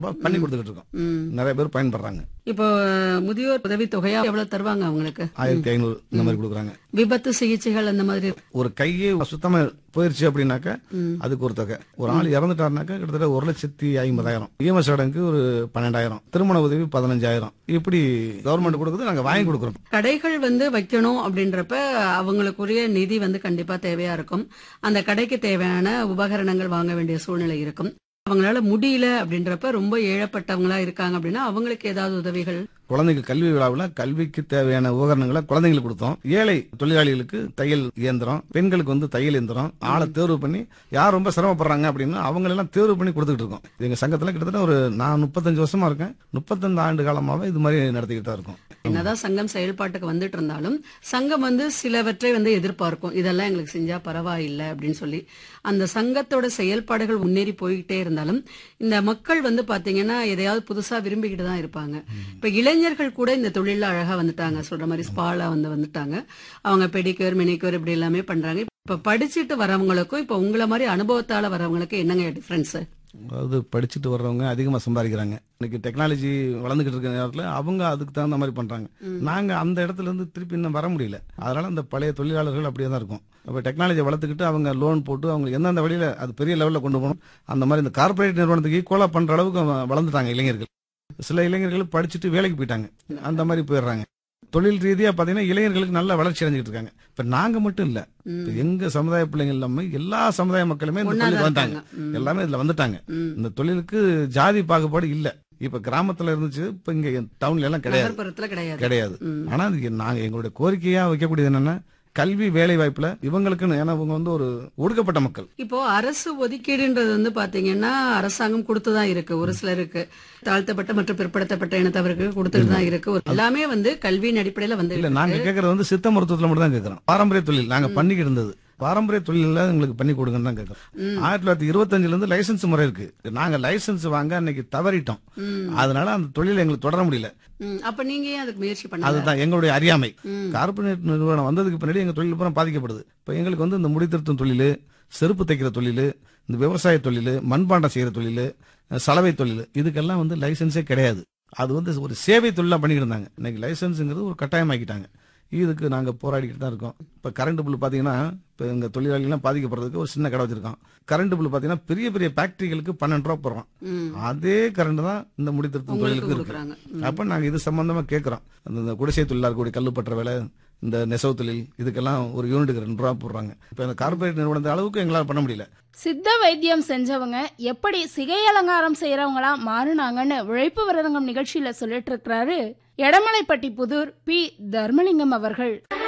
ப- பண்ணி கொடுத்துக்கிட்டு இருக்கோம் ம். நிறைய பேர் பயன்படுறாங்க இப்போ முதியோர் உதவி தொகையா எவ்வளவு தருவாங்க அவங்களுக்கு ஆயிரத்தி ஐநூறு இந்த மாதிரி கொடுக்குறாங்க விபத்து சிகிச்சைகள் அந்த மாதிரி ஒரு கையே சுத்தமா போயிருச்சு அப்படின்னாக்கா அதுக்கு ஒரு தொகை ஒரு ஆள் இறந்துட்டாருனாக்கா கிட்டத்தட்ட ஒரு லட்சத்தி ஐம்பதாயிரம் ஈம சடங்கு ஒரு பன்னெண்டாயிரம் திருமண உதவி பதினஞ்சாயிரம் இப்படி கவர்மெண்ட் கொடுக்குது நாங்க வாங்கி கொடுக்குறோம் கடைகள் வந்து வைக்கணும் அப்படின்றப்ப அவங்களுக்குரிய நிதி வந்து கண்டிப்பா தேவையா இருக்கும் அந்த கடைக்கு தேவையான உபகரணங்கள் வாங்க வேண்டிய சூழ்நிலை இருக்கும் அவங்களால முடியல அப்படின்றப்ப ரொம்ப ஏழப்பட்டவங்களா இருக்காங்க அப்படின்னா அவங்களுக்கு ஏதாவது உதவிகள் குழந்தைகள் கல்வி விழாவில் கல்விக்கு தேவையான உபகரணங்களை குழந்தைங்களுக்கு கொடுத்தோம் ஏழை தொழிலாளிகளுக்கு தையல் இயந்திரம் பெண்களுக்கு வந்து தையல் இயந்திரம் ஆளை தேர்வு பண்ணி யார் ரொம்ப சிரமப்படுறாங்க அப்படின்னா அவங்களெல்லாம் தேர்வு பண்ணி கொடுத்துட்டு இருக்கோம் எங்க சங்கத்துல கிட்டத்தட்ட ஒரு நான் முப்பத்தஞ்சு வருஷமா இருக்கேன் முப்பத்தஞ்சு ஆண்டு காலமாவே இது மாதிரி நடத்திக்கிட்டு தான் இருக்கோம் என்னதான் சங்கம் செயல்பாட்டுக்கு வந்துட்டு இருந்தாலும் சங்கம் வந்து சிலவற்றை வந்து எதிர்பார்க்கும் இதெல்லாம் எங்களுக்கு செஞ்சா பரவாயில்லை அப்படின்னு சொல்லி அந்த சங்கத்தோட செயல்பாடுகள் முன்னேறி போய்கிட்டே இருந்தாலும் இந்த மக்கள் வந்து பாத்தீங்கன்னா எதையாவது புதுசா விரும்பிக்கிட்டு தான் இருப்பாங்க இப்ப இளைஞர்கள் கூட இந்த தொழில அழகா வந்துட்டாங்க சொல்ற மாதிரி ஸ்பாலா வந்து வந்துட்டாங்க அவங்க பெடிக்யூர் மினிக்யூர் இப்படி எல்லாமே பண்றாங்க இப்ப படிச்சுட்டு வரவங்களுக்கும் இப்ப உங்களை மாதிரி அனுபவத்தால வரவங்களுக்கு என்னங்க டிஃபரன்ஸ் அதாவது படிச்சுட்டு வர்றவங்க அதிகமா சம்பாதிக்கிறாங்க இன்னைக்கு டெக்னாலஜி வளர்ந்துகிட்டு இருக்க நேரத்துல அவங்க அதுக்கு தகுந்த மாதிரி பண்றாங்க நாங்க அந்த இடத்துல இருந்து திருப்பி இன்னும் வர முடியல அதனால அந்த பழைய தொழிலாளர்கள் அப்படியே தான் இருக்கும் அப்ப டெக்னாலஜி வளர்த்துக்கிட்டு அவங்க லோன் போட்டு அவங்க எந்தெந்த வழியில அது பெரிய லெவல்ல கொண்டு போகணும் அந்த மாதிரி இந்த கார்ப்பரேட் நிறுவனத்துக்கு ஈக்குவலா பண்ற அளவுக்கு அவங்க வளர்ந்துட்டாங்க இளைஞர்கள் சில இளைஞர்கள் படிச்சுட்டு வேலைக்கு போயிட்டாங்க அந்த மாதிரி போயிடுறாங்க தொழில் ரீதியா பாத்தீங்கன்னா இளைஞர்களுக்கு நல்ல வளர்ச்சி அடைஞ்சிட்டு இருக்காங்க இப்ப நாங்க மட்டும் இல்ல இப்ப எங்க சமுதாய பிள்ளைங்க இல்லாம எல்லா சமுதாய மக்களுமே இந்த ஒண்ணாதான் தொழிலுக்கு வந்துட்டாங்க இருக்காங்க. ம். எல்லாமே இதுல வந்துட்டாங்க ம். இந்த தொழிலுக்கு ஜாதி பாகுபாடு இல்ல இப்ப கிராமத்துல இருந்துச்சு இப்ப இங்க டவுன்ல எல்லாம் கிடையாது நகர்ப்புறத்துல கிடையாது கிடையாது ம். ஆனா இது நாங்க எங்களுடைய கோரிக்கையா வைக்கக்கூடியது என்னன்னா கல்வி வேலை வாய்ப்புல இவங்களுக்குன்னு ஏன்னா இவங்க வந்து ஒரு ஒடுக்கப்பட்ட மக்கள் இப்போ அரசு ஒதுக்கீடுன்றது வந்து பாத்தீங்கன்னா அரசாங்கம் கொடுத்துதான் இருக்கு ஒரு சிலருக்கு தாழ்த்தப்பட்ட மற்றும் பிற்படுத்தப்பட்ட இனத்தவருக்கு கொடுத்துட்டு தான் இருக்கு ஒரு- எல்லாமே வந்து கல்வியின் அடிப்படையில வந்து இல்ல நாங்க கேக்குறது வந்து சித்த மருத்துவத்துல மட்டும் தான் கேக்குறோம் பாரம்பரிய தொழில் நாங்க பண்ணிக்கிட்டு இருந்தது பாரம்பரிய தொழில எங்களுக்கு பண்ணி கொடுங்கன்னு தான் கேக்குறோம் ஆயிரத்தி தொள்ளாயிரத்தி இருபத்தஞ்சுல இருந்து லைசன்ஸ் முறை இருக்கு நாங்க லைசன்ஸ் வாங்க அன்னைக்கு தவறிட்டோம் அதனால அந்த தொழிலை எங்களுக்கு தொடர முடியல ம், அப்ப நீங்க ஏன் அதுக்கு முயற்சி பண்ணல அதுதான் எங்களுடைய அறியாமை ம். கார்பரேட் நிறுவனம் வந்ததுக்கு பின்னாடி எங்க தொழில் பூரா பாதிக்கப்படுது இப்ப எங்களுக்கு வந்து இந்த முடித்திருத்தும் தொழில் செருப்பு தைக்கிற தொழில் இந்த விவசாய தொழில் மண்பாண்டம் செய்யற தொழில் சலவை தொழில் இதுக்கெல்லாம் வந்து லைசன்ஸே கிடையாது அது வந்து ஒரு சேவை தொழிலா பண்ணிக்கிட்டு இருந்தாங்க இன்னைக்கு லைசன்ஸுங்கிறது ஒரு கட்டாயமாக்கிட்டாங்க இதுக்கு நாங்க போராடிக்கிட்டு தான் இருக்கோம் இப்ப கரண்ட் பில் பாத்தீங்கன்னா இப்ப எங்க தொழிலாளிகள்லாம் பாதிக்கப்படுறதுக்கு ஒரு சின்ன கடை வச்சிருக்கோம் கரண்ட் பில் பாத்தீங்கன்னா பெரிய பெரிய ஃபேக்டரிகளுக்கு பன்னெண்டு ரூபா போடுறோம் ம். அதே கரண்ட் தான் இந்த முடித்திருத்தும் உங்களுக்கு தொழிலுக்கு இருக்கு கொடுக்குறாங்க அப்ப நாங்க இது சம்பந்தமா கேக்குறோம் அந்த இந்த குடிசை தொழிலா இருக்கக்கூடிய கல்லுப்பற்ற வேலை இந்த நெசவு தொழில் இதுக்கெல்லாம் ஒரு யூனிட்டுக்கு ரெண்டு ரூபா போடுறாங்க இப்ப இந்த கார்பரேட் நிறுவனத்தை அளவுக்கு எங்களால பண்ண முடியல சித்த வைத்தியம் செஞ்சவங்க எப்படி சிகை அலங்காரம் செய்யறவங்களா மாறினாங்கன்னு உழைப்பு விரதங்கம் நிகழ்ச்சியில சொல்லிட்டு இருக்கிறாரு எடமலைப்பட்டி புதூர் பி தர்மலிங்கம் அவர்கள்